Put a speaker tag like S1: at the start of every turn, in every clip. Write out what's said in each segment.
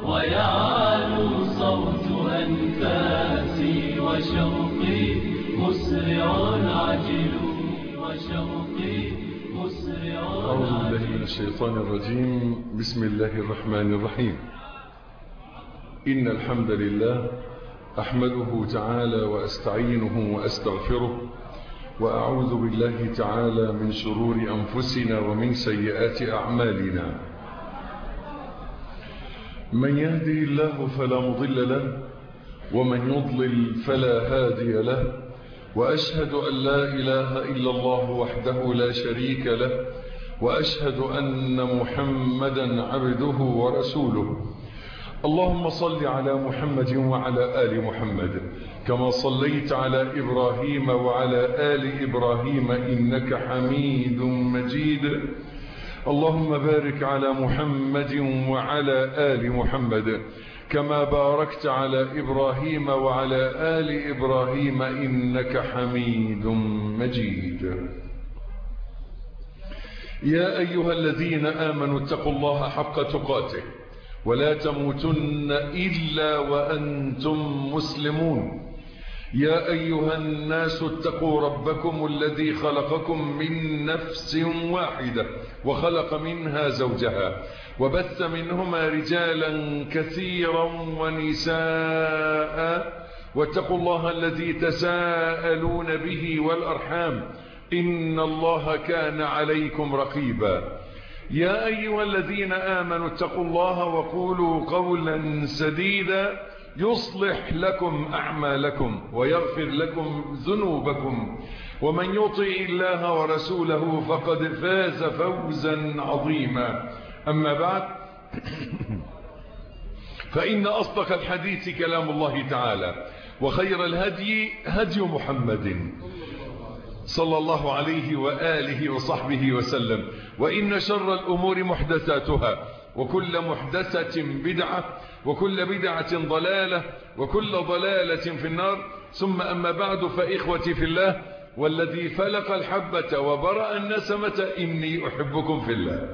S1: ويعلو صوت أنفاسي وشوقي مسرع عجل وشوقي مسرع
S2: أعوذ بالله من الشيطان الرجيم بسم الله الرحمن الرحيم إن الحمد لله أحمده تعالى وأستعينه وأستغفره وأعوذ بالله تعالى من شرور أنفسنا ومن سيئات أعمالنا من يهدي الله فلا مضل له ومن يضلل فلا هادي له وأشهد أن لا إله إلا الله وحده لا شريك له وأشهد أن محمدا عبده ورسوله اللهم صل على محمد وعلى آل محمد كما صليت على إبراهيم وعلى آل إبراهيم إنك حميد مجيد اللهم بارك على محمد وعلى آل محمد كما باركت على إبراهيم وعلى آل إبراهيم إنك حميد مجيد يا أيها الذين آمنوا اتقوا الله حق تقاته ولا تموتن إلا وأنتم مسلمون يا أيها الناس اتقوا ربكم الذي خلقكم من نفس واحدة وخلق منها زوجها وبث منهما رجالا كثيرا ونساء واتقوا الله الذي تساءلون به والأرحام إن الله كان عليكم رقيبا يا أيها الذين آمنوا اتقوا الله وقولوا قولا سديدا يصلح لكم أعمالكم ويغفر لكم ذنوبكم ومن يطع الله ورسوله فقد فاز فوزا عظيما أما بعد فإن أصدق الحديث كلام الله تعالى وخير الهدي هدي محمد صلى الله عليه وآله وصحبه وسلم وإن شر الأمور محدثاتها وكل محدثة بدعة وكل بدعة ضلالة وكل ضلالة في النار ثم أما بعد فإخوتي في الله والذي فلق الحبة وبرأ النسمة إني أحبكم في الله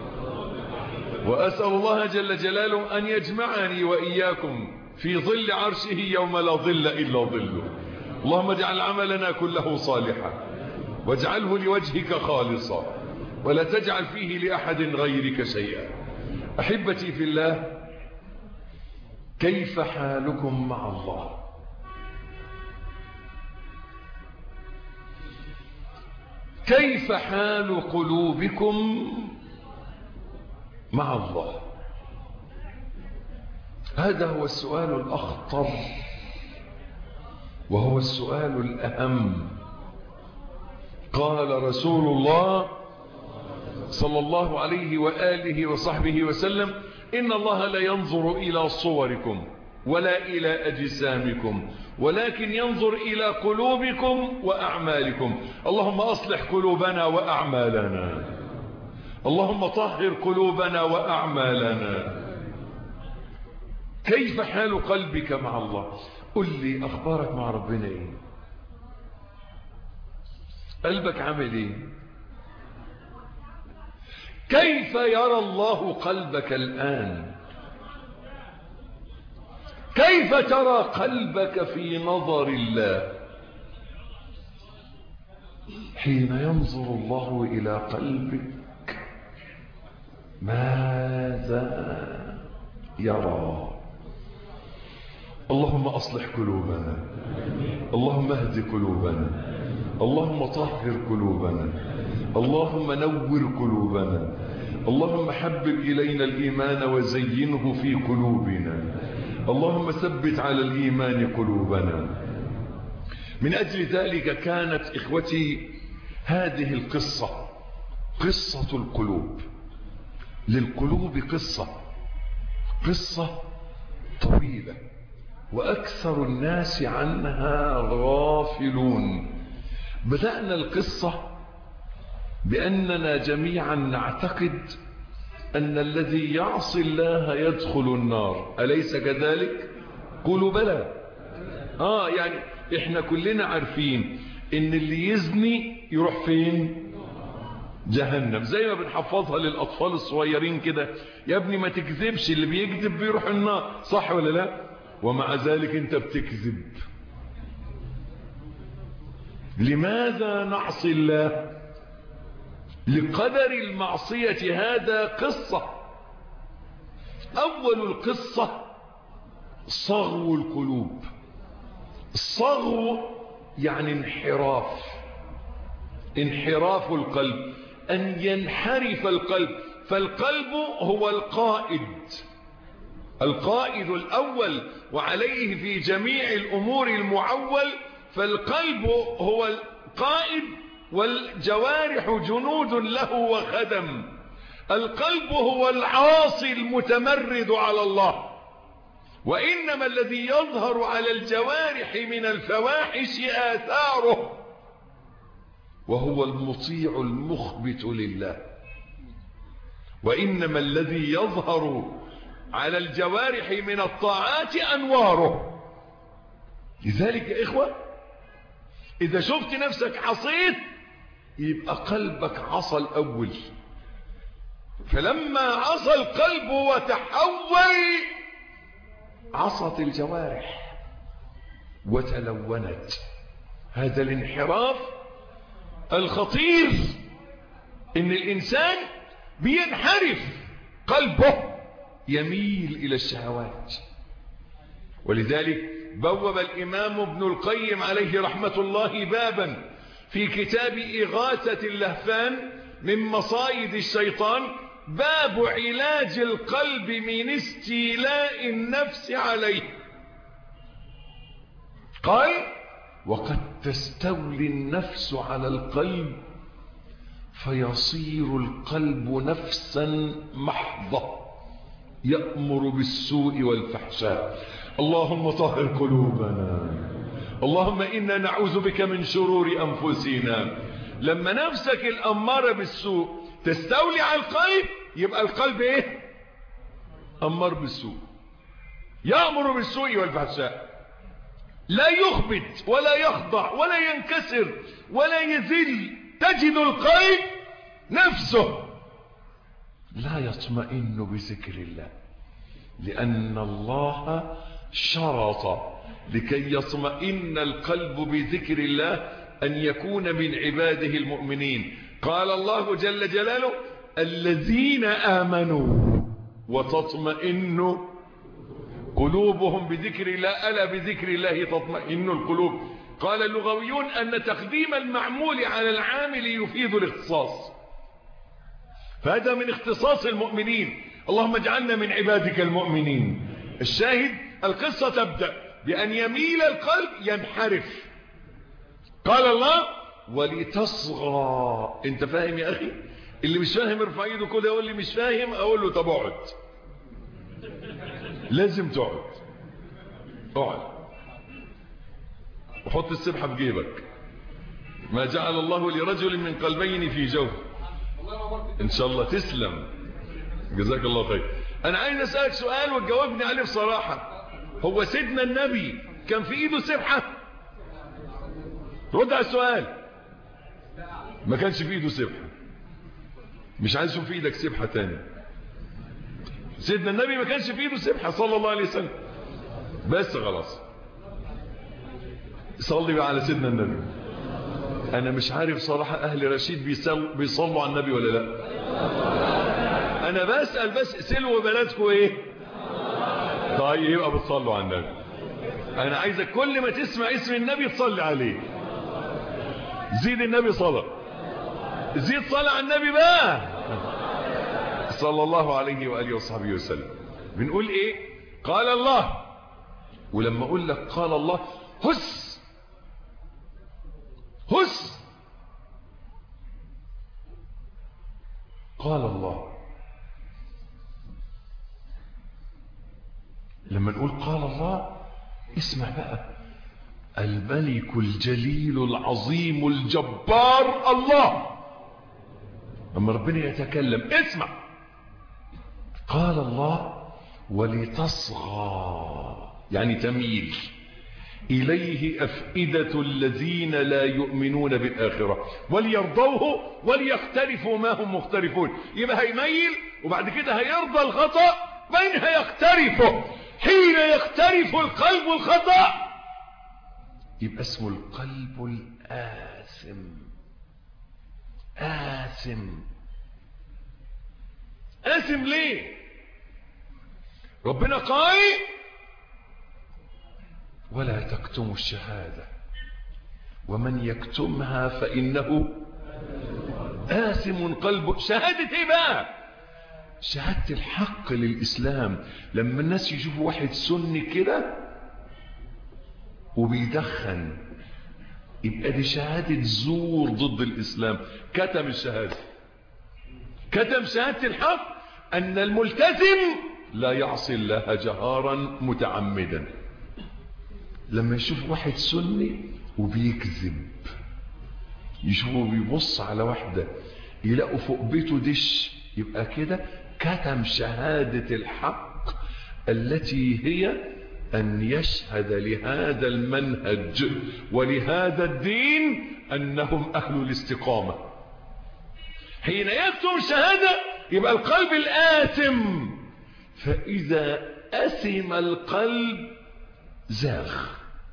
S2: وأسأل الله جل جلاله أن يجمعني وإياكم في ظل عرشه يوم لا ظل إلا ظله اللهم اجعل عملنا كله صالحا واجعله لوجهك خالصا ولا تجعل فيه لأحد غيرك شيئا أحبتي في الله كيف حالكم مع الله كيف حال قلوبكم مع الله هذا هو السؤال الأخطر وهو السؤال الأهم قال رسول الله صلى الله عليه وآله وصحبه وسلم إن الله لا ينظر إلى صوركم ولا إلى أجسامكم ولكن ينظر إلى قلوبكم وأعمالكم اللهم أصلح قلوبنا وأعمالنا اللهم طهر قلوبنا وأعمالنا كيف حال قلبك مع الله قل لي أخبارك مع ربنا إيه قلبك عامل إيه كيف يرى الله قلبك الآن كيف ترى قلبك في نظر الله حين ينظر الله إلى قلبك ماذا يرى اللهم أصلح قلوبنا اللهم اهد قلوبنا اللهم طهر قلوبنا اللهم نور قلوبنا اللهم حبب إلينا الإيمان وزينه في قلوبنا اللهم ثبت على الإيمان قلوبنا من أجل ذلك كانت إخوتي هذه القصة قصة القلوب للقلوب قصة قصة طويلة وأكثر الناس عنها غافلون بدأنا القصة بأننا جميعا نعتقد أن الذي يعصي الله يدخل النار أليس كذلك قولوا بلى آه يعني إحنا كلنا عارفين إن اللي يزني يروح فين جهنم زي ما بنحفظها للأطفال الصغيرين كده يا ابني ما تكذبش اللي بيكذب بيروح النار صح ولا لا ومع ذلك انت بتكذب لماذا نعصي الله لقدر المعصية هذا قصة أول القصة صغو القلوب الصغو يعني انحراف انحراف القلب أن ينحرف القلب فالقلب هو القائد القائد الأول وعليه في جميع الأمور المعول فالقلب هو القائد والجوارح جنود له وخدم القلب هو العاصي المتمرد على الله وإنما الذي يظهر على الجوارح من الفواحش آثاره وهو المطيع المخبت لله وإنما الذي يظهر على الجوارح من الطاعات أنواره لذلك يا إخوة إذا شفت نفسك عصيت يبقى قلبك عصى الأول فلما عصى القلب وتحول عصت الجوارح وتلونت هذا الانحراف الخطير ان الانسان بينحرف قلبه يميل الى الشهوات ولذلك بوب الامام ابن القيم عليه رحمة الله بابا في كتاب اغاثة اللهفان من مصايد الشيطان باب علاج القلب من استيلاء النفس عليه قال وقد تستولي النفس على القلب فيصير القلب نفسا محضة يأمر بالسوء والفحشاء اللهم طهر قلوبنا اللهم إنا نعوذ بك من شرور أنفسنا لما نفسك الأمارة بالسوء تستولي على القلب يبقى القلب ايه أمر بالسوء يأمر بالسوء والفحشاء لا يخبت ولا يخضع ولا ينكسر ولا يذل تجد القلب نفسه لا يطمئن بذكر الله لأن الله شرط لكي يطمئن القلب بذكر الله أن يكون من عباده المؤمنين قال الله جل جلاله الذين آمنوا وتطمئن قلوبهم بذكر الله ألا بذكر الله تطمئن القلوب قال اللغويون أن تقديم المعمول على العامل يفيد الاختصاص فهذا من اختصاص المؤمنين اللهم اجعلنا من عبادك المؤمنين الشاهد القصة تبدأ بأن يميل القلب ينحرف قال الله ولتصغى انت فاهم يا أخي اللي مش فاهم ارفع ايده كده يقول لي مش فاهم اقول له طب اقعد لازم تقعد اقعد وحط السبحة في جيبك ما جعل الله لرجل من قلبين في جوف ان شاء الله تسلم جزاك الله خير انا عايز اسالك سؤال وتجاوبني عليه بصراحه هو سيدنا النبي كان في ايده سبحه رد على السؤال ما كانش في ايده سبحه مش عايز اشوف في ايدك سبحه تاني سيدنا النبي ما كانش في ايده سبحه صلى الله عليه وسلم بس خلاص صلي بقى على سيدنا النبي انا مش عارف صراحة اهل رشيد بيصل بيصلوا على النبي ولا لا انا بسأل بس سلوا بلدكم ايه طيب يبقى بتصلوا على النبي انا عايزك كل ما تسمع اسم النبي تصلي عليه زيد النبي صلاة زيد صلاة على النبي بقى صلى الله عليه وآله وصحبه وسلم بنقول ايه قال الله ولما اقول لك قال الله هس هس قال الله لما نقول قال الله اسمع بقى الملك الجليل العظيم الجبار الله لما ربنا يتكلم اسمع قال الله ولتصغى يعني تميل إليه أفئدة الذين لا يؤمنون بالآخرة وليرضوه وليختلفوا ما هم مختلفون يبقى هيميل وبعد كده هيرضى الخطأ بين هيختلفه حين يختلف القلب الخطأ يبقى اسمه القلب الآثم آثم آثم ليه ربنا قال ولا تكتموا الشهادة ومن يكتمها فإنه آثم قلبه شهادة ايه بقى شهادة الحق للإسلام لما الناس يشوفوا واحد سني كده وبيدخن يبقى دي شهادة زور ضد الإسلام كتم الشهادة كتم شهادة الحق أن الملتزم لا يعصي الله جهارا متعمدا لما يشوف واحد سني وبيكذب يشوفه بيبص على واحدة يلاقوا فوق بيته دش يبقى كده كتم شهادة الحق التي هي أن يشهد لهذا المنهج ولهذا الدين أنهم أهل الاستقامة حين يكتم الشهادة يبقى القلب الآثم فإذا أثم القلب زاغ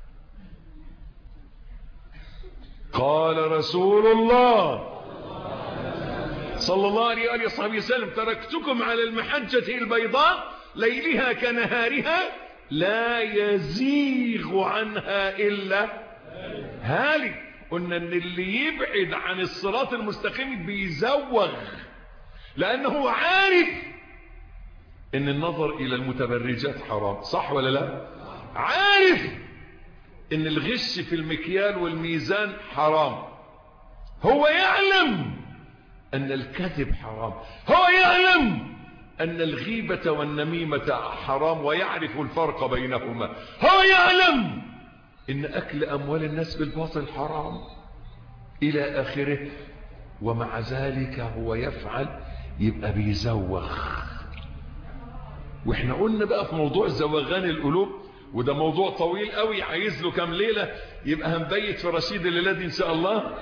S2: قال رسول الله صلى الله عليه وآله وصحبه وسلم تركتكم على المحجة البيضاء ليلها كنهارها لا يزيغ عنها إلا هالك قلنا ان اللي يبعد عن الصراط المستقيم بيزوغ لأنه عارف ان النظر إلى المتبرجات حرام صح ولا لا عارف ان الغش في المكيال والميزان حرام هو يعلم ان الكذب حرام هو يعلم ان الغيبة والنميمة حرام ويعرف الفرق بينهما هو يعلم ان اكل اموال الناس بالباطل حرام الى اخره ومع ذلك هو يفعل يبقى بيزوغ واحنا قلنا بقى في موضوع زوغان القلوب وده موضوع طويل قوي عايز له كام ليلة يبقى هنبيت في رشيد الليلة دي ان شاء الله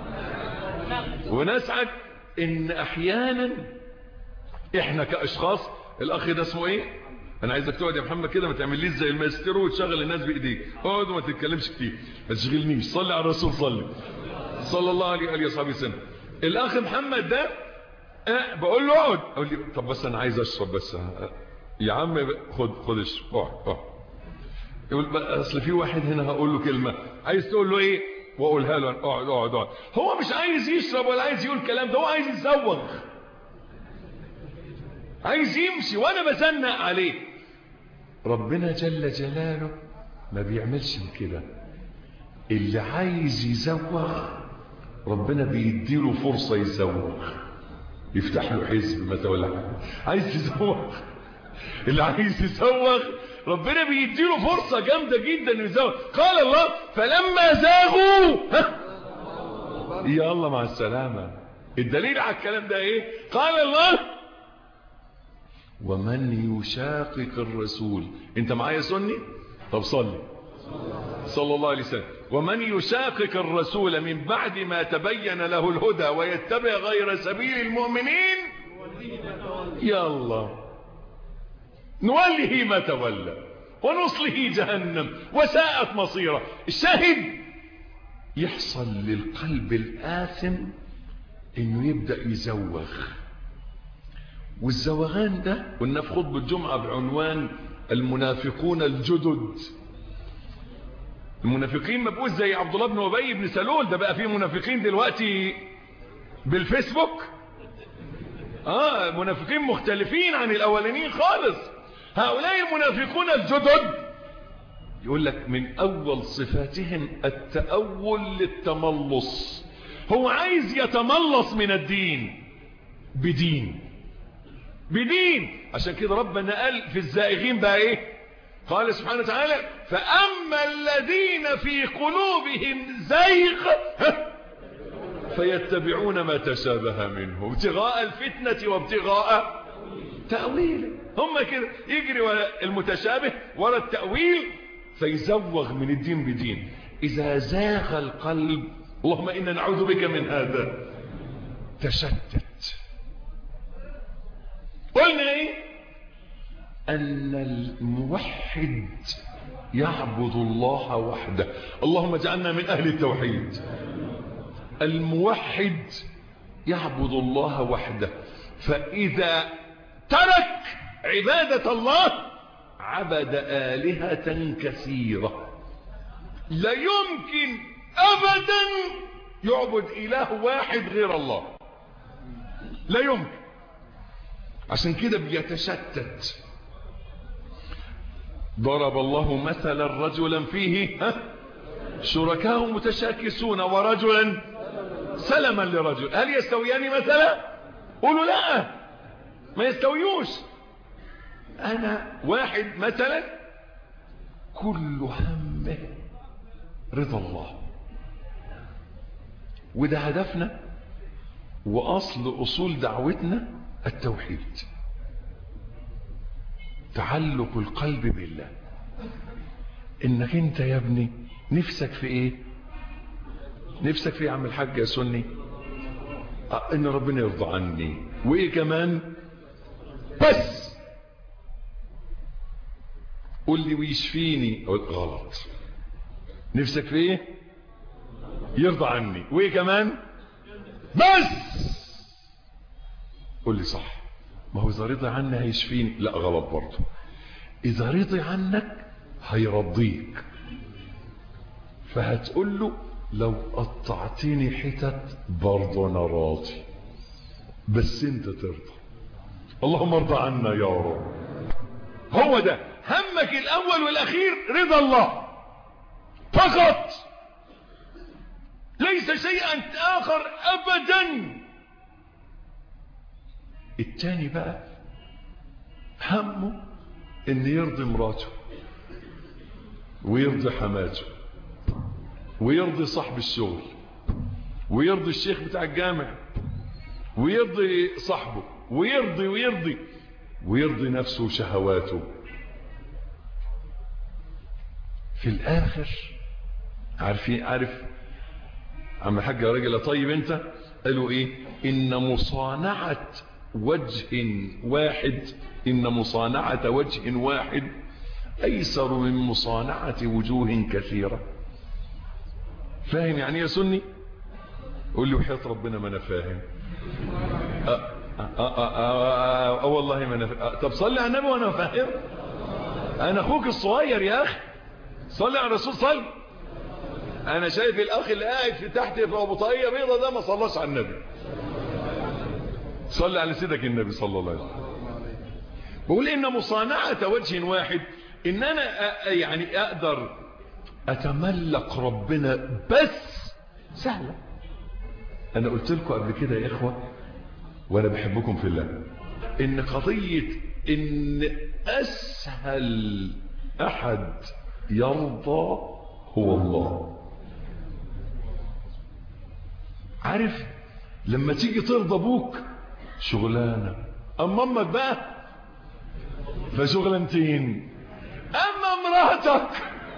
S2: ونسعد ان احيانا احنا كاشخاص الاخ ده اسمه ايه انا عايزك تقعد يا محمد كده ما تعمليش زي الماسترو وتشغل الناس بايديك اقعد وما تتكلمش كتير ما تشغلنيش صلي على الرسول صلي صلى الله عليه واله وصحبه وسلم الاخ محمد ده أه بقول له اقعد اقول لي طب بس انا عايز اشرب بس يا عم خد خد اشرب اقعد اقعد يقول بقى اصل في واحد هنا هقول له كلمه عايز تقول له ايه واقولها له اقعد اقعد اقعد هو مش عايز يشرب ولا عايز يقول كلام ده هو عايز يزوغ عايز يمشي وانا بزنق عليه ربنا جل جلاله ما بيعملش كده اللي عايز يزوغ ربنا بيديله فرصة يزوغ يفتح له حزب مثلا ولا حاجه عايز يزوغ اللي عايز يزوغ ربنا بيديله فرصة جامدة جدا انه يزوغ قال الله فلما زاغوا يا الله مع السلامة الدليل على الكلام ده ايه قال الله ومن يشاقق الرسول انت معايا سني طب صلي صلى الله عليه وسلم ومن يشاقق الرسول من بعد ما تبين له الهدى ويتبع غير سبيل المؤمنين يا الله نوله ما تولى ونصله جهنم وساءت مصيره الشاهد يحصل للقلب الآثم انه يبدأ يزوغ والزوغان ده قلنا في خطبة الجمعة بعنوان المنافقون الجدد المنافقين ما بقوش زي عبد الله بن ابي بن سلول ده بقى فيه منافقين دلوقتي بالفيسبوك اه منافقين مختلفين عن الاولانيين خالص هؤلاء المنافقون الجدد يقول لك من اول صفاتهم التأول للتملص هو عايز يتملص من الدين بدين بدين عشان كده ربنا قال في الزائغين بقى ايه قال سبحانه وتعالى فأما الذين في قلوبهم زيغ فيتبعون ما تشابه منه ابتغاء الفتنة وابتغاء تأويل هم كده يجري ورا المتشابه ورا التأويل فيزوغ من الدين بدين إذا زاغ القلب اللهم إنا نعوذ بك من هذا تشتت قلنا إيه أن الموحد يعبد الله وحده اللهم اجعلنا من أهل التوحيد الموحد يعبد الله وحده فإذا ترك عبادة الله عبد آلهة كثيرة لا يمكن أبدا يعبد إله واحد غير الله لا يمكن عشان كده بيتشتت ضرب الله مثلا رجلا فيه ها شركاء متشاكسون ورجلا سلما لرجل هل يستويان مثلا قولوا لا ما يستويوش انا واحد مثلا كل همه رضا الله وده هدفنا واصل اصول دعوتنا التوحيد تعلق القلب بالله انك انت يا ابني نفسك في ايه نفسك في ايه يا عم الحاج يا سني آه ان ربنا يرضى عني وايه كمان بس قول لي ويشفيني أقول غلط نفسك في ايه يرضى عني وايه كمان بس قول لي صح ما هو اذا رضي عني هيشفيني لا غلط برضه اذا رضي عنك هيرضيك فهتقول له لو قطعتني حتت برضه انا راضي بس انت ترضى اللهم ارضى عنا يا رب هو ده همك الاول والاخير رضا الله فقط ليس شيئا اخر ابدا التاني بقى همه ان يرضي مراته ويرضي حماته ويرضي صاحب الشغل ويرضي الشيخ بتاع الجامع ويرضي صاحبه ويرضي ويرضي ويرضي نفسه وشهواته في الاخر عارفين عارف عم الحاج يا راجل طيب انت قالوا ايه ان مصانعه وجه واحد إن مصانعة وجه واحد أيسر من مصانعة وجوه كثيرة فاهم يعني يا سني قول لي وحياة ربنا ما أنا فاهم أه أه أه أه والله ما أنا فاهم طب صلي على النبي وأنا فاهم أنا أخوك الصغير يا أخي صلي على الرسول صلي أنا شايف الأخ اللي قاعد في تحت في أبو طاقية بيضة ده ما صلاش على النبي صلي على سيدك النبي صلى الله عليه وسلم بقول ان مصانعة وجه واحد ان انا يعني اقدر اتملق ربنا بس سهلة انا قلت لكم قبل كده يا اخوة وانا بحبكم في الله ان قضية ان اسهل احد يرضى هو الله عارف لما تيجي ترضى ابوك شغلانة اما امك بقى فشغلانتين اما امراتك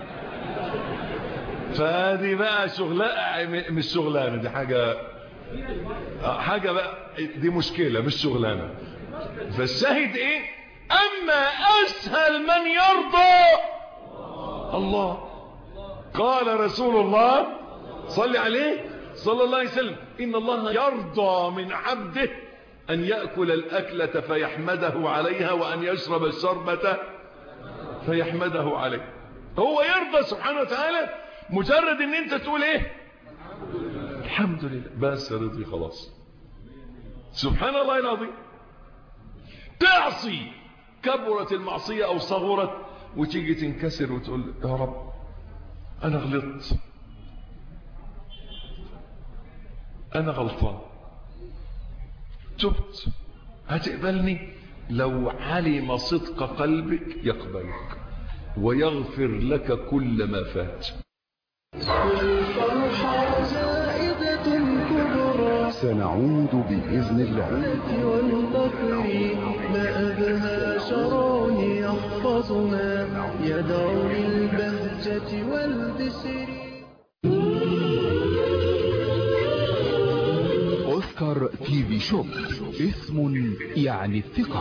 S2: فهذه بقى شغلانة مش شغلانة دي حاجة حاجة بقى دي مشكلة مش شغلانة فالشاهد ايه اما اسهل من يرضى الله قال رسول الله صلي عليه صلى الله عليه وسلم ان الله يرضى من عبده أن يأكل الأكلة فيحمده عليها وأن يشرب الشربة فيحمده عليه هو يرضى سبحانه وتعالى مجرد ان انت تقول ايه الحمد لله بس رضي خلاص سبحان الله العظيم تعصي كبرت المعصية او صغرت وتيجي تنكسر وتقول يا رب انا غلطت انا غلطان تبت هتقبلني لو علم صدق قلبك يقبلك ويغفر لك كل ما فات
S1: الفرحة زائدة كبرى
S3: سنعود بإذن الله
S1: والفخر ما أبهى شراني يحفظنا يدعو للبهجة والبسر
S3: أوسكار تي في شوب اسم يعني الثقة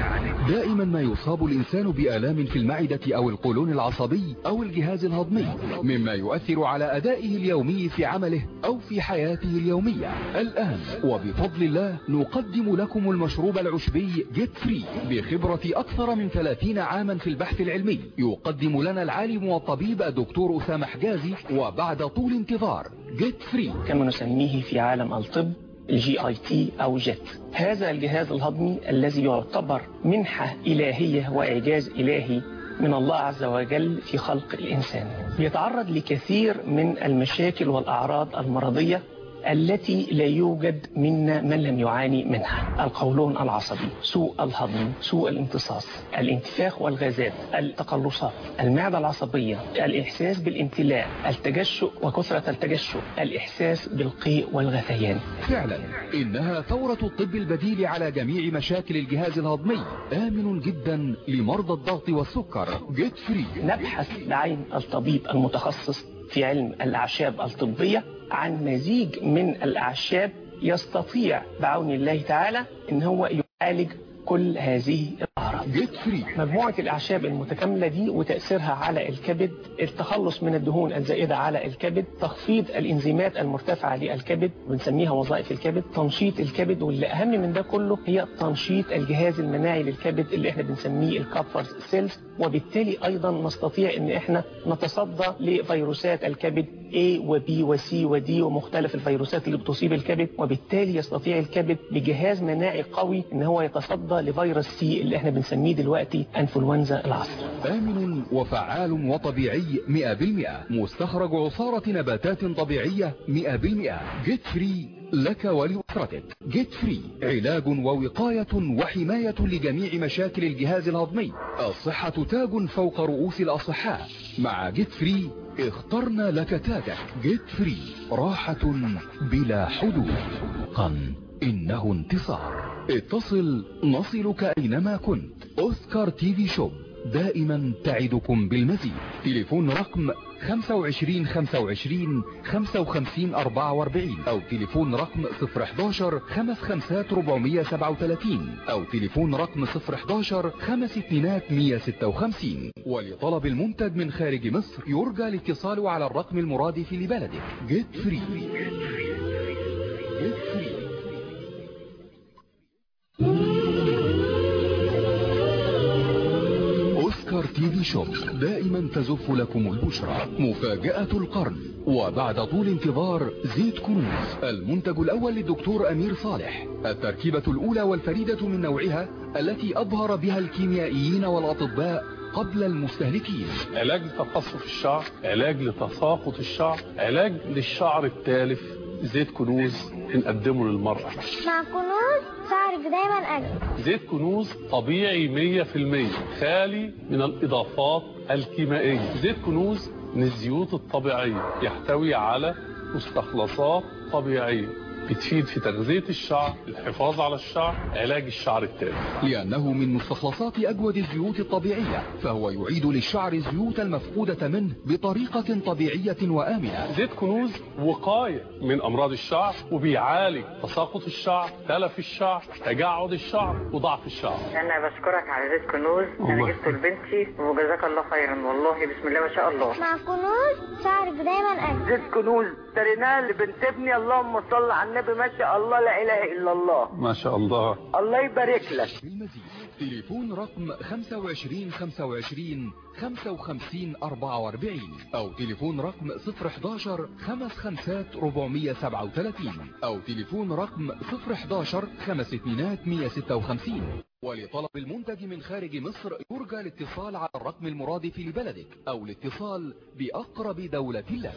S3: دائما ما يصاب الإنسان بآلام في المعدة أو القولون العصبي أو الجهاز الهضمي مما يؤثر على أدائه اليومي في عمله أو في حياته اليومية الآن وبفضل الله نقدم لكم المشروب العشبي جيت فري بخبرة أكثر من 30 عاما في البحث العلمي يقدم لنا العالم والطبيب الدكتور أسامة حجازي وبعد طول انتظار جيت فري
S4: كما نسميه في عالم الطب الجي اي تي او جيت هذا الجهاز الهضمي الذي يعتبر منحة إلهية وإعجاز إلهي من الله عز وجل في خلق الإنسان يتعرض لكثير من المشاكل والأعراض المرضية التي لا يوجد منا من لم يعاني منها القولون العصبي سوء الهضم سوء الامتصاص الانتفاخ والغازات التقلصات المعدة العصبية الإحساس بالامتلاء التجشؤ وكثرة التجشؤ الإحساس بالقيء والغثيان
S3: فعلا إنها ثورة الطب البديل على جميع مشاكل الجهاز الهضمي آمن جدا لمرضى الضغط والسكر جيت فري
S4: نبحث بعين الطبيب المتخصص في علم الأعشاب الطبية عن مزيج من الأعشاب يستطيع بعون الله تعالى ان هو يعالج كل هذه الأعراض
S3: جيت فري
S4: مجموعة الأعشاب المتكاملة دي وتأثيرها على الكبد التخلص من الدهون الزائدة على الكبد تخفيض الإنزيمات المرتفعة للكبد بنسميها وظائف الكبد تنشيط الكبد واللي أهم من ده كله هي تنشيط الجهاز المناعي للكبد اللي احنا بنسميه الكابفرز سيلز وبالتالي أيضا نستطيع ان احنا نتصدى لفيروسات الكبد A و B و C و D ومختلف الفيروسات اللي بتصيب الكبد وبالتالي يستطيع الكبد بجهاز مناعي قوي ان هو يتصدى لفيروس سي اللي احنا بنسميه دلوقتي انفلونزا العصر
S3: آمن وفعال وطبيعي 100% مستخرج عصارة نباتات طبيعية 100% جيت فري لك ولأسرتك جيت فري علاج ووقاية وحماية لجميع مشاكل الجهاز الهضمي الصحة تاج فوق رؤوس الأصحاء مع جيت فري اخترنا لك تاجك جيت فري راحة بلا حدود قن إنه انتصار اتصل نصلك أينما كنت أوسكار تي في شوب دائما تعدكم بالمزيد تليفون رقم 25 25 55 44 أو تليفون رقم 011 55 437 أو تليفون رقم 011 5 اتنينات 156 ولطلب المنتج من خارج مصر يرجى الاتصال على الرقم المرادف لبلدك جيت فري جيت فري أوسكار تي في شوب دائما تزف لكم البشرى مفاجأة القرن وبعد طول انتظار زيت كنوز المنتج الأول للدكتور أمير صالح التركيبة الأولى والفريدة من نوعها التي أبهر بها الكيميائيين والأطباء قبل المستهلكين
S5: علاج لتقصف الشعر علاج لتساقط الشعر علاج للشعر التالف زيت كنوز بنقدمه للمرأة
S6: مع كنوز شعرك دايما أجمل
S5: زيت كنوز طبيعي 100% خالي من الإضافات الكيميائية زيت كنوز من الزيوت الطبيعية يحتوي على مستخلصات طبيعية بتفيد في تغذية الشعر الحفاظ على الشعر علاج الشعر التالف
S3: لأنه من مستخلصات أجود الزيوت الطبيعية فهو يعيد للشعر الزيوت المفقودة منه بطريقة طبيعية وآمنة
S5: زيت كنوز وقاية من أمراض الشعر وبيعالج تساقط الشعر تلف الشعر تجعد الشعر وضعف الشعر
S7: انا بشكرك على زيت كنوز انا
S5: الله.
S7: جبته لبنتي وجزاك الله خيرا والله بسم الله ما شاء الله
S6: مع كنوز شعرك دايما أجمل
S7: زيت كنوز اشتريناه لبنت ابني اللهم صل على النبي ما شاء الله لا اله الا الله
S5: ما شاء الله
S7: الله يبارك لك
S3: بالمزيد تليفون رقم 25 25 55 44 أو تليفون رقم 011 55 437 أو تليفون رقم 011 5 اتنينات 156 ولطلب المنتج من خارج مصر يرجى الاتصال على الرقم المرادف لبلدك أو الاتصال بأقرب دولة لك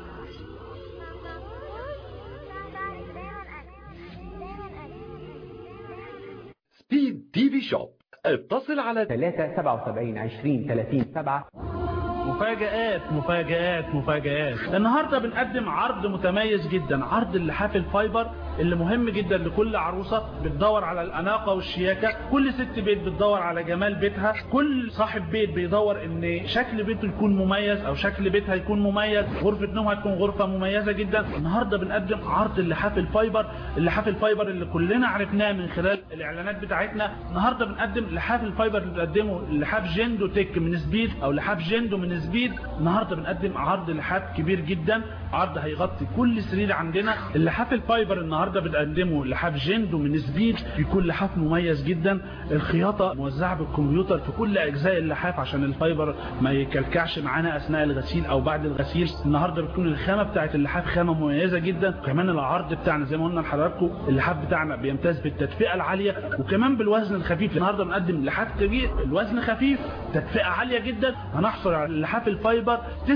S6: شعرك دايما أجمل دايما أجمل
S8: سبيد تي في شوب اتصل على
S9: 3 77 20 30 7
S10: مفاجآت مفاجآت مفاجآت النهاردة بنقدم عرض متميز جدا عرض اللحاف الفايبر
S11: اللي مهم جدا لكل عروسة بتدور على الأناقة والشياكة كل ست بيت بتدور على جمال بيتها كل صاحب بيت بيدور ان شكل بيته يكون مميز او شكل بيتها يكون مميز غرفة نومها تكون غرفة مميزة جدا النهاردة بنقدم عرض اللحاف الفايبر اللحاف الفايبر اللي كلنا عرفناه من خلال الاعلانات بتاعتنا النهاردة بنقدم لحاف الفايبر اللي بنقدمه لحاف جندو تك من سبيد او لحاف جندو من سبيد النهاردة بنقدم عرض لحاف كبير جدا عرض هيغطي كل سرير عندنا اللحاف الفايبر النهاردة بنقدمه لحاف جندو من سبيد بيكون لحاف مميز جدا الخياطة موزعة بالكمبيوتر في كل اجزاء اللحاف عشان الفايبر ما يكلكعش معانا اثناء الغسيل او بعد الغسيل النهاردة بتكون الخامة بتاعت اللحاف خامة مميزة جدا وكمان العرض بتاعنا زي ما قلنا لحضراتكم اللحاف بتاعنا بيمتاز بالتدفئة العالية وكمان بالوزن الخفيف النهاردة بنقدم لحاف كبير الوزن خفيف تدفئة عالية جدا هنحصل على اللحاف الفايبر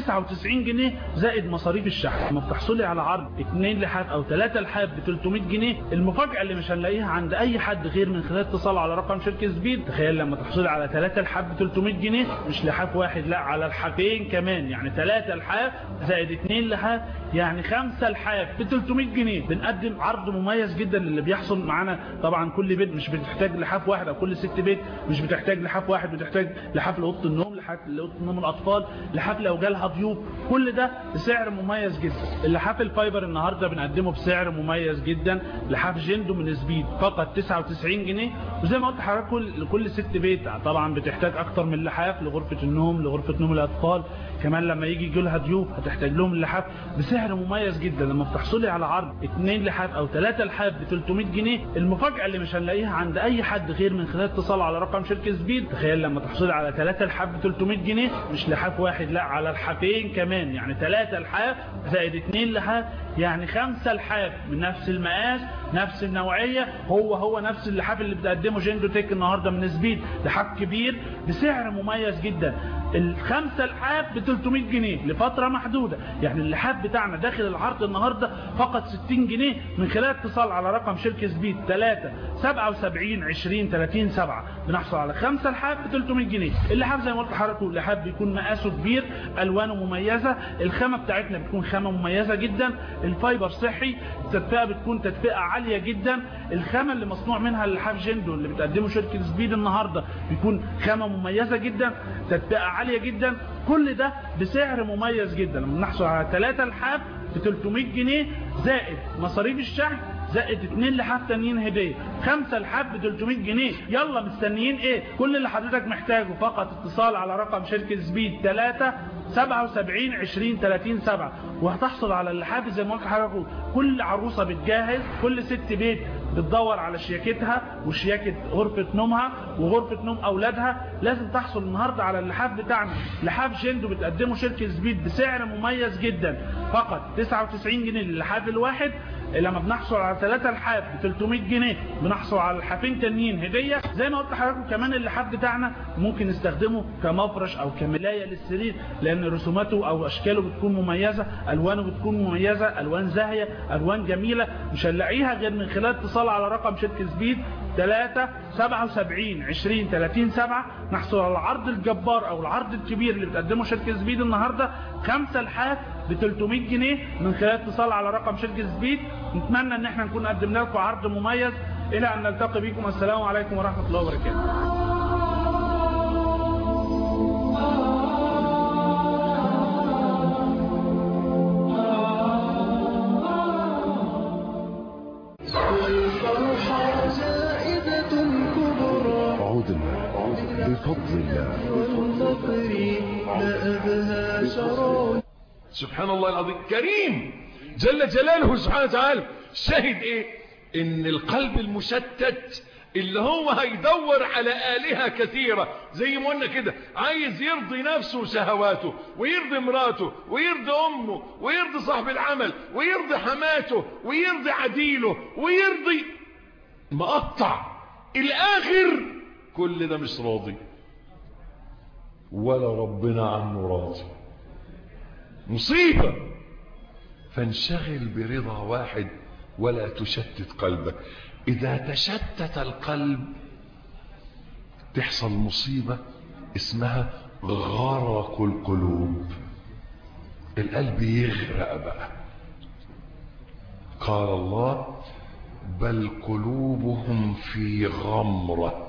S11: 99 جنيه زائد مصاريف الشحن لما بتحصلي على عرض 2 لحاف او 3 لحاف ب 300 جنيه المفاجأة اللي مش هنلاقيها عند اي حد غير من خلال اتصال على رقم شركة سبيد تخيل لما تحصلي على 3 لحاف ب 300 جنيه مش لحاف واحد لا على الحافين كمان يعني 3 لحاف زائد 2 لحاف يعني 5 لحاف ب 300 جنيه بنقدم عرض مميز جدا للي بيحصل معانا طبعا كل بيت مش بتحتاج لحاف واحد او كل ست بيت مش بتحتاج لحاف واحد بتحتاج لحاف لاوضه النوم لحاف لاوضه نوم الاطفال لحاف لو جالها ضيوف كل ده بسعر مميز جدا اللحاف الفايبر النهارده بنقدمه بسعر مميز جدا لحاف جندو من سبيد فقط 99 جنيه وزي ما قلت لحضرتك كل لكل ست بيت طبعا بتحتاج اكتر من لحاف لغرفه النوم لغرفه نوم الاطفال كمان لما يجي يجي لها ضيوف هتحتاج لهم اللحاف بسعر مميز جدا لما بتحصلي على عرض 2 لحاف او 3 لحاف ب 300 جنيه المفاجاه اللي مش هنلاقيها عند اي حد غير من خلال اتصال على رقم شركه سبيد تخيل لما تحصلي على 3 لحاف ب 300 جنيه مش لحاف واحد لا على الحافين كمان يعني 3 لحاف زائد 2 لحاف يعني 5 لحاف من نفس المقاس نفس النوعيه هو هو نفس اللحاف اللي بتقدمه جندو تك النهارده من سبيد لحاف كبير بسعر مميز جدا الخمسة لحاف ب 300 جنيه لفترة محدودة يعني اللحاف بتاعنا داخل العرض النهاردة فقط 60 جنيه من خلال اتصال على رقم شركة سبيد 3 77 20 30 7 بنحصل على خمسة لحاف ب 300 جنيه اللحاف زي ما قلت لحضراتكم اللحاف بيكون مقاسه كبير الوانه مميزة الخامة بتاعتنا بتكون خامة مميزة جدا الفايبر صحي التدفئة بتكون تدفئة عالية جدا الخامة اللي مصنوع منها اللحاف جندو اللي بتقدمه شركة سبيد النهاردة بيكون خامة مميزة جدا تدفئة عالية جدا كل ده بسعر مميز جدا لما نحصل على 3 لحاف ب 300 جنيه زائد مصاريف الشحن زائد 2 لحاف تانيين هدية 5 لحاف ب 300 جنيه يلا مستنيين ايه كل اللي حضرتك محتاجه فقط اتصال على رقم شركة سبيد 3 77 20 30 7 وهتحصل على اللحاف زي ما قلت لحضرتك كل عروسة بتجهز كل ست بيت بتدور على شياكتها وشياكة غرفة نومها وغرفة نوم أولادها لازم تحصل النهاردة على اللحاف بتاعنا لحاف جندو بتقدمه شركة سبيد بسعر مميز جدا فقط 99 جنيه للحاف الواحد لما بنحصل على 3 لحاف ب 300 جنيه بنحصل على لحافين تانيين هدية زي ما قلت لحضراتكم كمان اللحاف بتاعنا ممكن نستخدمه كمفرش او كملاية للسرير لان رسوماته او اشكاله بتكون مميزة الوانه بتكون مميزة الوان زاهية الوان جميلة مش هنلاقيها غير من خلال اتصال على رقم شركة سبيد 3 77 20 30 7 نحصل على العرض الجبار او العرض الكبير اللي بتقدمه شركة سبيد النهاردة 5 لحاف ب 300 جنيه من خلال اتصال على رقم شركة سبيد نتمنى ان احنا نكون قدمنا لكم عرض مميز الى ان نلتقي بكم السلام عليكم ورحمة الله وبركاته
S1: والفرحة زائدة كبرى
S12: عدنا بفضل الله
S1: والنصر لا أبهى شرون
S2: سبحان الله العظيم كريم جل جلاله سبحانه وتعالى شاهد ايه ان القلب المشتت اللي هو هيدور على آلهة كثيرة زي ما قلنا كده عايز يرضي نفسه وشهواته ويرضي مراته ويرضي أمه ويرضي صاحب العمل ويرضي حماته ويرضي عديله ويرضي مقطع الآخر كل ده مش راضي ولا ربنا عنه راضي مصيبة فانشغل برضا واحد ولا تشتت قلبك إذا تشتت القلب تحصل مصيبة اسمها غرق القلوب القلب يغرق بقى قال الله بل قلوبهم في غمرة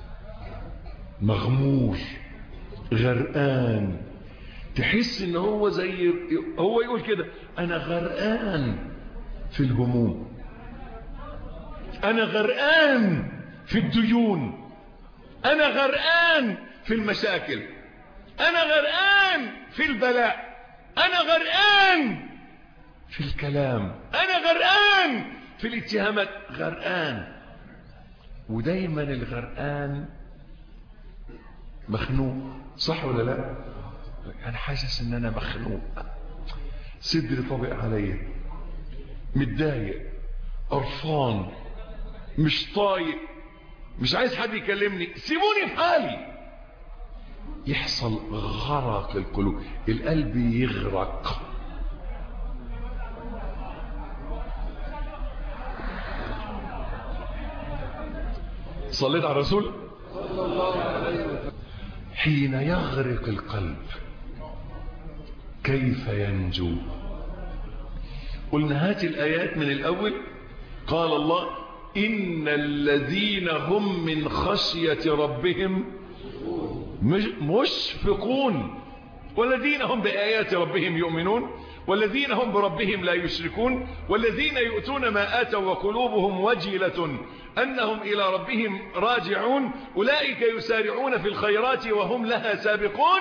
S2: مغمور غرقان تحس ان هو زي هو يقول كده انا غرقان في الهموم انا غرقان في الديون انا غرقان في المشاكل انا غرقان في البلاء انا غرقان في الكلام انا غرقان في الاتهامات غرقان ودايما الغرقان مخنوق صح ولا لا انا حاسس ان انا مخنوق صدري طبق عليا متضايق قرفان مش طايق مش عايز حد يكلمني سيبوني في حالي يحصل غرق القلوب القلب يغرق صليت على الرسول حين يغرق القلب كيف ينجو قلنا هات الآيات من الأول قال الله إن الذين هم من خشية ربهم مشفقون والذين هم بآيات ربهم يؤمنون والذين هم بربهم لا يشركون والذين يؤتون ما آتوا وقلوبهم وجلة أنهم إلى ربهم راجعون أولئك يسارعون في الخيرات وهم لها سابقون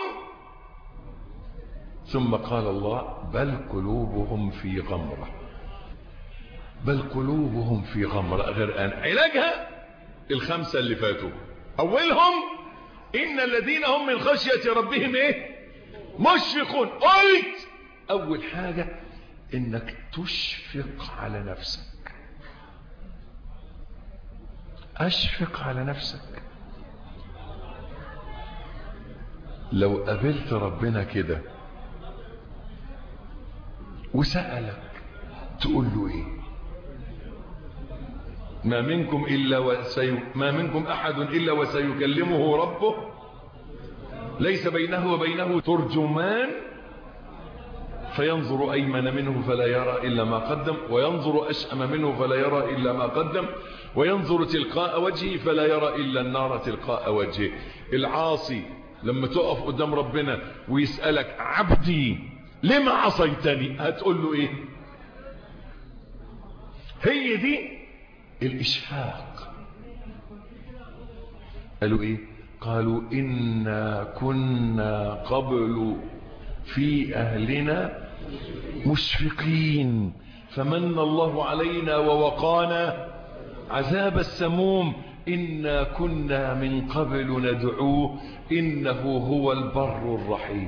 S2: ثم قال الله بل قلوبهم في غمرة بل قلوبهم في غمرة غرقان علاجها الخمسة اللي فاتوا أولهم إن الذين هم من خشية ربهم إيه مشفقون قلت أول حاجة إنك تشفق على نفسك أشفق على نفسك لو قابلت ربنا كده وسألك تقول له ايه ما منكم إلا وسي... ما منكم أحد إلا وسيكلمه ربه ليس بينه وبينه ترجمان فينظر أيمن منه فلا يرى إلا ما قدم وينظر أشأم منه فلا يرى إلا ما قدم وينظر تلقاء وجهه فلا يرى إلا النار تلقاء وجهه العاصي لما تقف قدام ربنا ويسألك عبدي لما عصيتني هتقول له ايه هي دي الإشفاق قالوا ايه قالوا إنا كنا قبل في أهلنا مشفقين فمن الله علينا ووقانا عذاب السموم إنا كنا من قبل ندعوه إنه هو البر الرحيم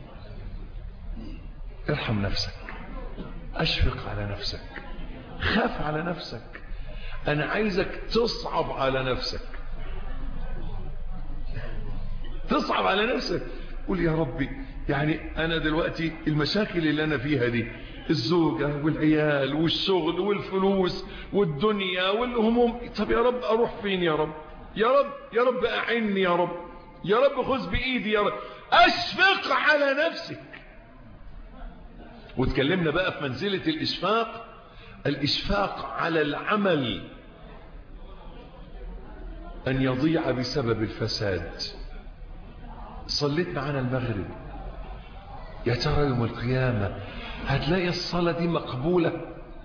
S2: ارحم نفسك أشفق على نفسك خاف على نفسك أنا عايزك تصعب على نفسك تصعب على نفسك قول يا ربي يعني أنا دلوقتي المشاكل اللي أنا فيها دي الزوجة والعيال والشغل والفلوس والدنيا والهموم طب يا رب أروح فين يا رب يا رب يا رب أعني يا رب يا رب خذ بإيدي يا رب أشفق على نفسك وتكلمنا بقى في منزلة الإشفاق الإشفاق على العمل أن يضيع بسبب الفساد صليت معنا المغرب يا ترى يوم القيامة هتلاقي الصلاة دي مقبولة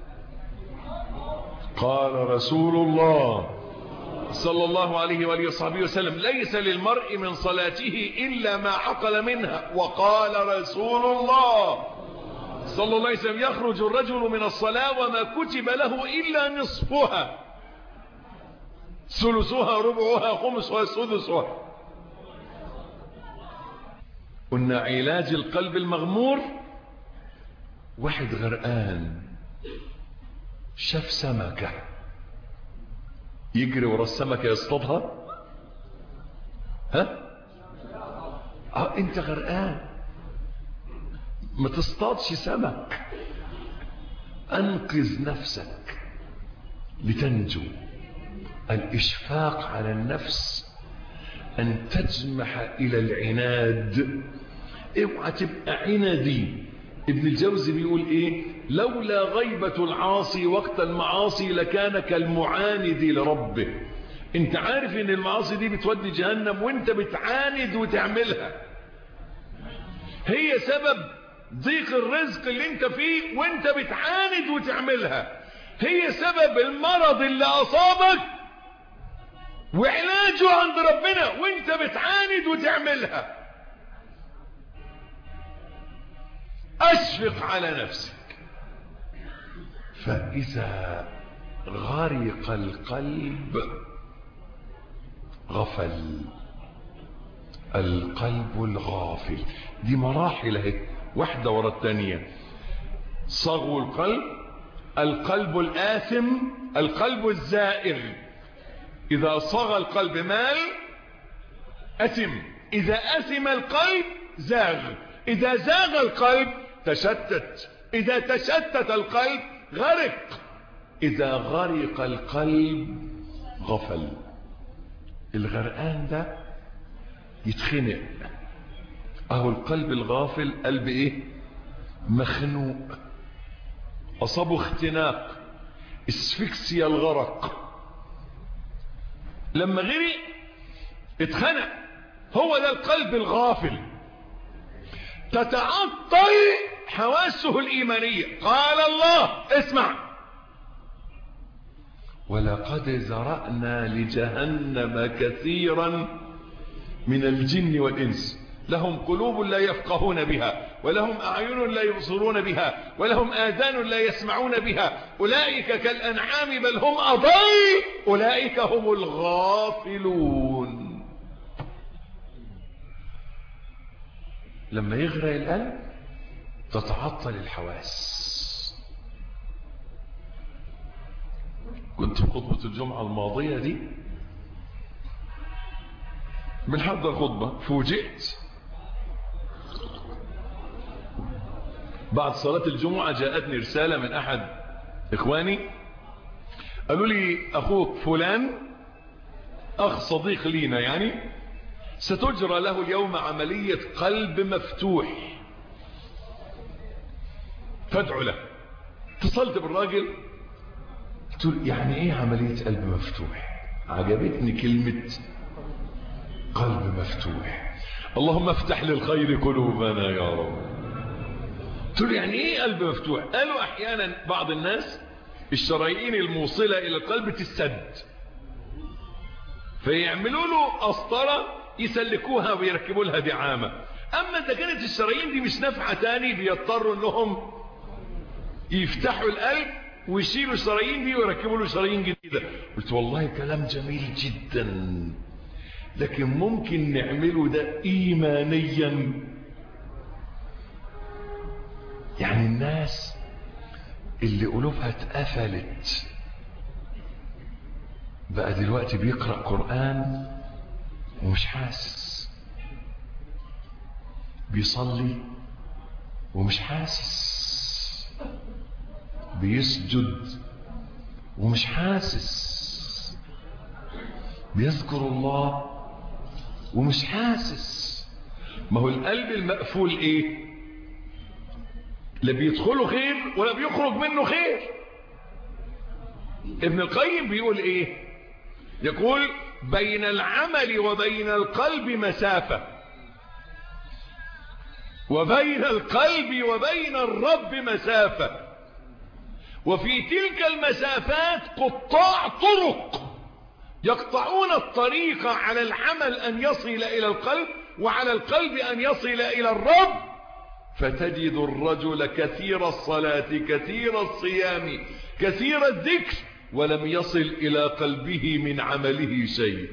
S2: قال رسول الله صلى الله عليه وآله وصحبه وسلم ليس للمرء من صلاته إلا ما عقل منها وقال رسول الله صلى الله عليه وسلم يخرج الرجل من الصلاة وما كتب له إلا نصفها ثلثها ربعها خمسها سدسها قلنا علاج القلب المغمور واحد غرقان شاف سمكة يجري ورا السمكة يصطادها ها اه انت غرقان ما تصطادش سمك انقذ نفسك لتنجو الاشفاق على النفس ان تجمح الى العناد اوعى تبقى عندي ابن الجوزي بيقول ايه لولا غيبة العاصي وقت المعاصي لكان كالمعاند لربه انت عارف ان المعاصي دي بتودي جهنم وانت بتعاند وتعملها هي سبب ضيق الرزق اللي انت فيه وانت بتعاند وتعملها هي سبب المرض اللي اصابك وعلاجه عند ربنا وانت بتعاند وتعملها اشفق على نفسك فاذا غرق القلب غفل القلب الغافل دي مراحل اهي واحدة ورا الثانية صغو القلب القلب الآثم القلب الزائر إذا صغى القلب مال أثم إذا أثم القلب زاغ إذا زاغ القلب تشتت إذا تشتت القلب غرق إذا غرق القلب غفل الغرقان ده يتخنق اهو القلب الغافل قلب ايه مخنوق اصابه اختناق اسفكسيا الغرق لما غرق اتخنق هو ده القلب الغافل تتعطل حواسه الإيمانية قال الله اسمع ولقد ذرأنا لجهنم كثيرا من الجن والإنس لهم قلوب لا يفقهون بها ولهم أعين لا يبصرون بها ولهم آذان لا يسمعون بها أولئك كالأنعام بل هم أضل أولئك هم الغافلون لما يغرق القلب تتعطل الحواس كنت في خطبة الجمعة الماضية دي بنحضر خطبة فوجئت بعد صلاة الجمعة جاءتني رسالة من أحد إخواني قالوا لي أخوك فلان أخ صديق لينا يعني ستجرى له اليوم عملية قلب مفتوح فادعوا له اتصلت بالراجل قلت له يعني ايه عملية قلب مفتوح عجبتني كلمة قلب مفتوح اللهم افتح للخير قلوبنا يا رب قلت له يعني ايه قلب مفتوح قالوا احيانا بعض الناس الشرايين الموصلة الى القلب تسد فيعملوا له قسطرة يسلكوها ويركبوا لها دعامة اما اذا كانت الشرايين دي مش نافعة تاني بيضطروا انهم يفتحوا القلب ويشيلوا الشرايين دي ويركبوا له شرايين جديدة قلت والله كلام جميل جدا لكن ممكن نعمله ده ايمانيا يعني الناس اللي قلوبها اتقفلت بقى دلوقتي بيقرأ قرآن ومش حاسس بيصلي ومش حاسس بيسجد ومش حاسس بيذكر الله ومش حاسس ما هو القلب المقفول ايه لا بيدخله خير ولا بيخرج منه خير ابن القيم بيقول ايه يقول بين العمل وبين القلب مسافة وبين القلب وبين الرب مسافة وفي تلك المسافات قطاع طرق يقطعون الطريق على العمل أن يصل إلى القلب وعلى القلب أن يصل إلى الرب فتجد الرجل كثير الصلاة كثير الصيام كثير الذكر ولم يصل إلى قلبه من عمله شيء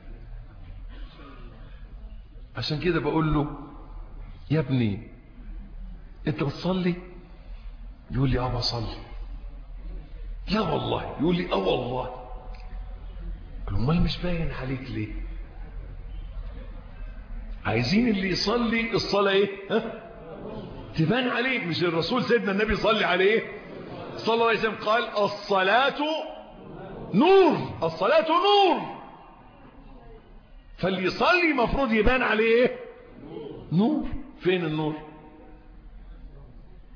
S2: عشان كده بقول له يا ابني انت بتصلي يقول لي اه بصلي لا والله يقول لي اه والله امال مش باين عليك ليه عايزين اللي يصلي الصلاة ايه ها؟ تبان عليك مش الرسول سيدنا النبي صلي عليه صلى الله عليه وسلم قال الصلاة نور الصلاة نور فاللي يصلي مفروض يبان عليه ايه نور فين النور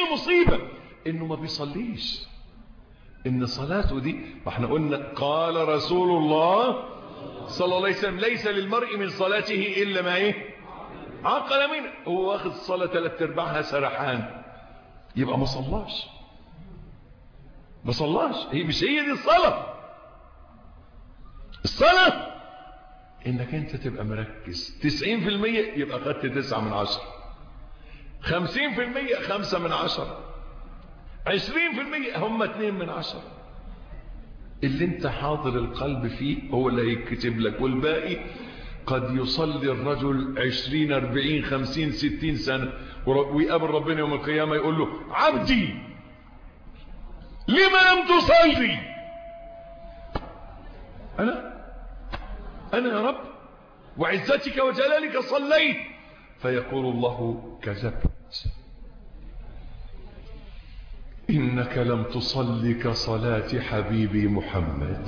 S2: المصيبة انه ما بيصليش ان صلاته دي واحنا قلنا قال رسول الله صلى الله عليه وسلم ليس للمرء من صلاته الا ما ايه عقل منه هو واخد الصلاة ثلاث ارباعها سرحان يبقى ما صلاش ما صلاش هي مش هي دي الصلاة الصلاة انك انت تبقى مركز تسعين في المية يبقى خدت تسعة من عشرة خمسين في المية خمسة من عشرة عشرين في المية هم اتنين من عشرة اللي انت حاضر القلب فيه هو اللي هيكتب لك والباقي قد يصلي الرجل عشرين اربعين خمسين ستين سنة ويقابل ربنا يوم القيامة يقول له عبدي لما لم تصلي أنا أنا يا رب وعزتك وجلالك صليت فيقول الله كذبت إنك لم تصلي كصلاة حبيبي محمد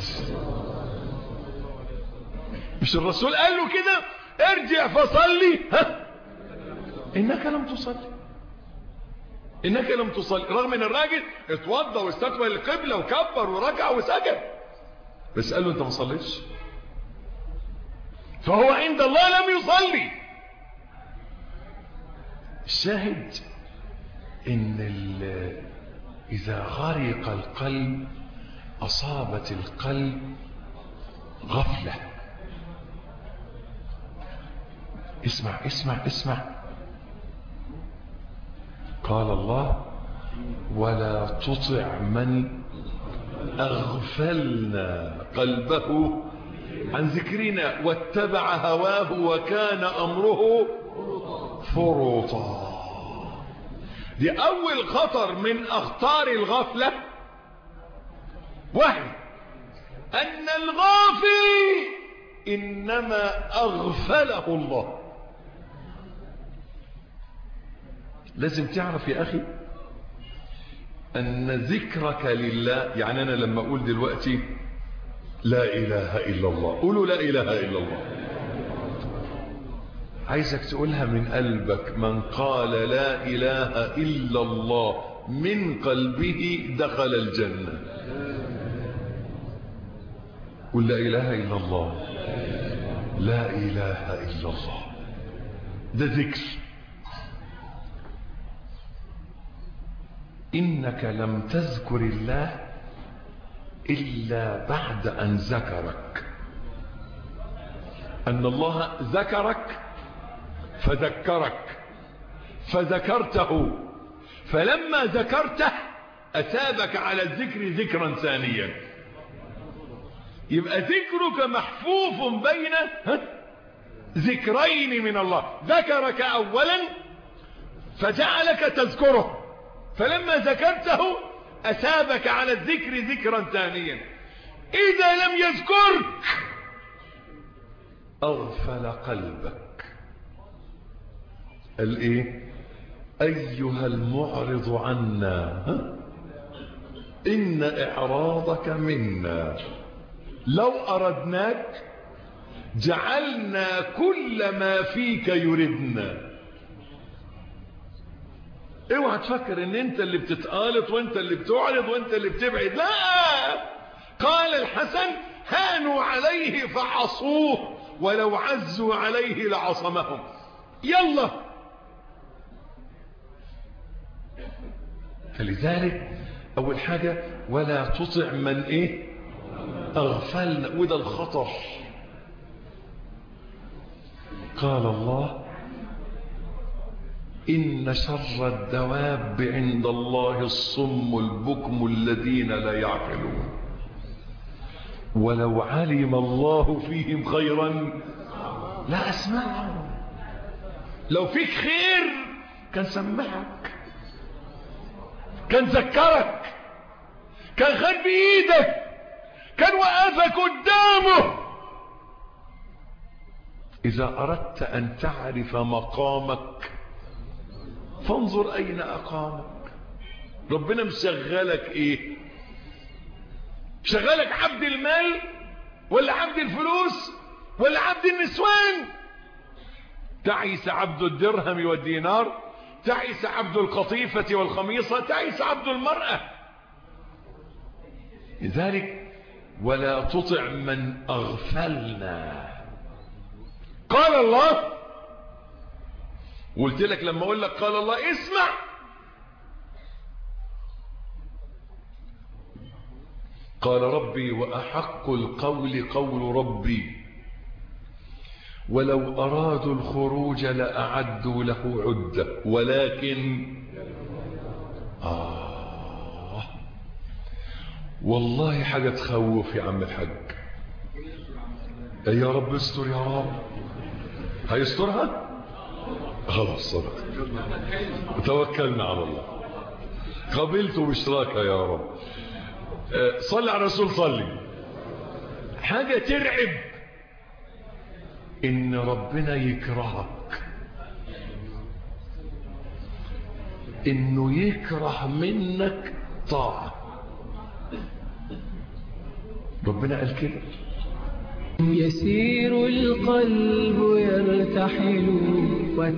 S2: مش الرسول قال له كده ارجع فصلي ها إنك لم تصلي إنك لم تصلي رغم ان الراجل اتوضى واستقبل القبلة وكبر وركع وسجد بس قال له انت ما صليتش فهو عند الله لم يصلي الشاهد ان اذا غرق القلب اصابت القلب غفلة اسمع اسمع اسمع قال الله ولا تطع من اغفلنا قلبه عن ذكرنا واتبع هواه وكان امره فرطا دي اول خطر من اخطار الغفلة وهم ان الغافل انما اغفله الله لازم تعرف يا اخي ان ذكرك لله يعني انا لما اقول دلوقتي لا اله الا الله قولوا لا اله الا الله عايزك تقولها من قلبك من قال لا اله الا الله من قلبه دخل الجنة قل لا اله الا الله لا اله الا الله ده ذكر إنك لم تذكر الله إلا بعد أن ذكرك أن الله ذكرك فذكرك فذكرته فلما ذكرته أثابك على الذكر ذكرا ثانيا يبقى ذكرك محفوف بين ذكرين من الله ذكرك أولا فجعلك تذكره فلما ذكرته أثابك على الذكر ذكرا ثانيا إذا لم يذكرك أغفل قلبك الإيه أيها المعرض عنا إن إعراضك منا لو أردناك جعلنا كل ما فيك يردنا اوعى تفكر ان انت اللي بتتقالط وانت اللي بتعرض وانت اللي بتبعد لا قال الحسن هانوا عليه فعصوه ولو عزوا عليه لعصمهم يلا فلذلك اول حاجة ولا تطع من ايه اغفلنا وده الخطر قال الله إن شر الدواب عند الله الصم البكم الذين لا يعقلون ولو علم الله فيهم خيرا لا أسمعهم لو فيك خير كان سمعك كان ذكرك كان خد بإيدك كان وقفك قدامه إذا أردت أن تعرف مقامك فانظر أين أقامك ربنا مشغلك إيه شغلك عبد المال ولا عبد الفلوس ولا عبد النسوان تعيس عبد الدرهم والدينار تعس عبد القطيفة والخميصة تعس عبد المرأة لذلك ولا تطع من أغفلنا قال الله قلت لك لما أقول لك قال الله اسمع قال ربي وأحق القول قول ربي ولو أرادوا الخروج لأعدوا له عدة ولكن آه والله حاجة تخوف يا عم الحاج يا رب استر يا رب هيسترها خلاص صدق توكلنا على الله قبلت باشتراكها يا رب صلي على الرسول صلي حاجة ترعب ان ربنا يكرهك انه يكره منك طاعة ربنا قال كده
S1: يسير القلب يرتحل